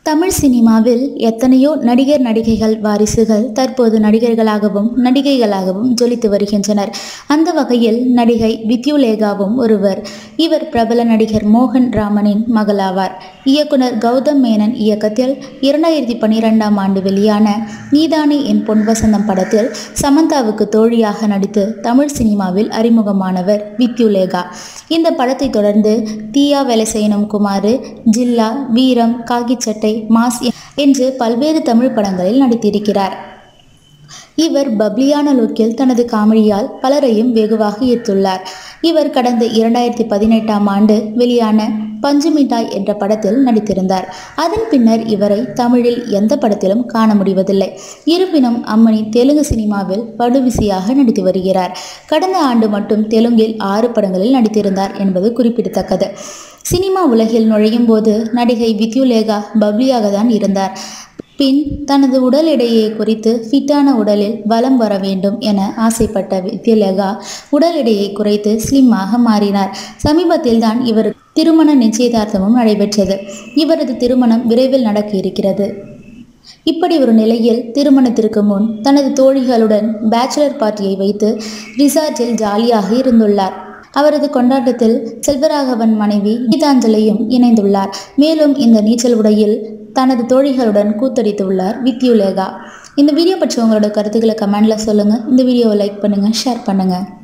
தமிழ் சினிமாவில் எத்தனையோ நடிகர் நடிகைகள் வாரிசுகள் தற்போது நடிகர்களாகவும் நடிகைகளாகவும் ஜொலித்து வருகின்றனர் அந்த வகையில் நடிகை வித்யுலேகாவும் ஒருவர் இவர் பிரபல நடிகர் மோகன் ராமனின் மகளாவார் இயக்குனர் கௌதம் மேனன் இயக்கத்தில் இரண்டாயிரத்தி பன்னிரெண்டாம் ஆண்டு வெளியான நீதானே என் பொன் வசந்தம் படத்தில் சமந்தாவுக்கு தோழியாக நடித்து தமிழ் சினிமாவில் அறிமுகமானவர் வித்யுலேகா இந்த படத்தை தொடர்ந்து தீயா வேலை செய்யணும் குமாரு ஜில்லா வீரம் காகிச்சட்டை மாஸ் என்று பல்வேறு தமிழ் படங்களில் நடித்திருக்கிறார் இவர் பப்ளியான லுக்கில் தனது காமெடியால் பலரையும் வெகுவாக ஈர்த்துள்ளார் இவர் கடந்த இரண்டாயிரத்தி பதினெட்டாம் ஆண்டு வெளியான பஞ்சு மிட்டாய் என்ற படத்தில் நடித்திருந்தார் அதன் பின்னர் இவரை தமிழில் எந்த படத்திலும் காண முடிவதில்லை இருப்பினும் அம்மணி தெலுங்கு சினிமாவில் படுபிசியாக நடித்து வருகிறார் கடந்த ஆண்டு மட்டும் தெலுங்கில் ஆறு படங்களில் நடித்திருந்தார் என்பது குறிப்பிடத்தக்கது சினிமா உலகில் நுழையும் போது நடிகை வித்யுலேகா பப்ளியாக தான் இருந்தார் பின் தனது உடல் எடையை குறித்து ஃபிட்டான உடலில் வலம் வர வேண்டும் என ஆசைப்பட்ட வித்யலேகா உடல் எடையை குறைத்து ஸ்லிம்மாக மாறினார் சமீபத்தில் தான் இவர் திருமண நிச்சயதார்த்தமும் நடைபெற்றது இவரது திருமணம் விரைவில் நடக்க இருக்கிறது இப்படி ஒரு நிலையில் திருமணத்திற்கு முன் தனது தோழிகளுடன் பேச்சுலர் பார்ட்டியை வைத்து ரிசார்ட்டில் ஜாலியாக இருந்துள்ளார் அவரது கொண்டாட்டத்தில் செல்வராகவன் மனைவி கீதாஞ்சலியும் இணைந்துள்ளார் மேலும் இந்த நீச்சல் உடையில் தனது தோழிகளுடன் கூத்தடித்துள்ளார் வித்யுலேகா இந்த வீடியோ பற்றி உங்களோட கருத்துக்களை கமெண்ட்ல சொல்லுங்கள் இந்த வீடியோவை லைக் பண்ணுங்கள் ஷேர் பண்ணுங்கள்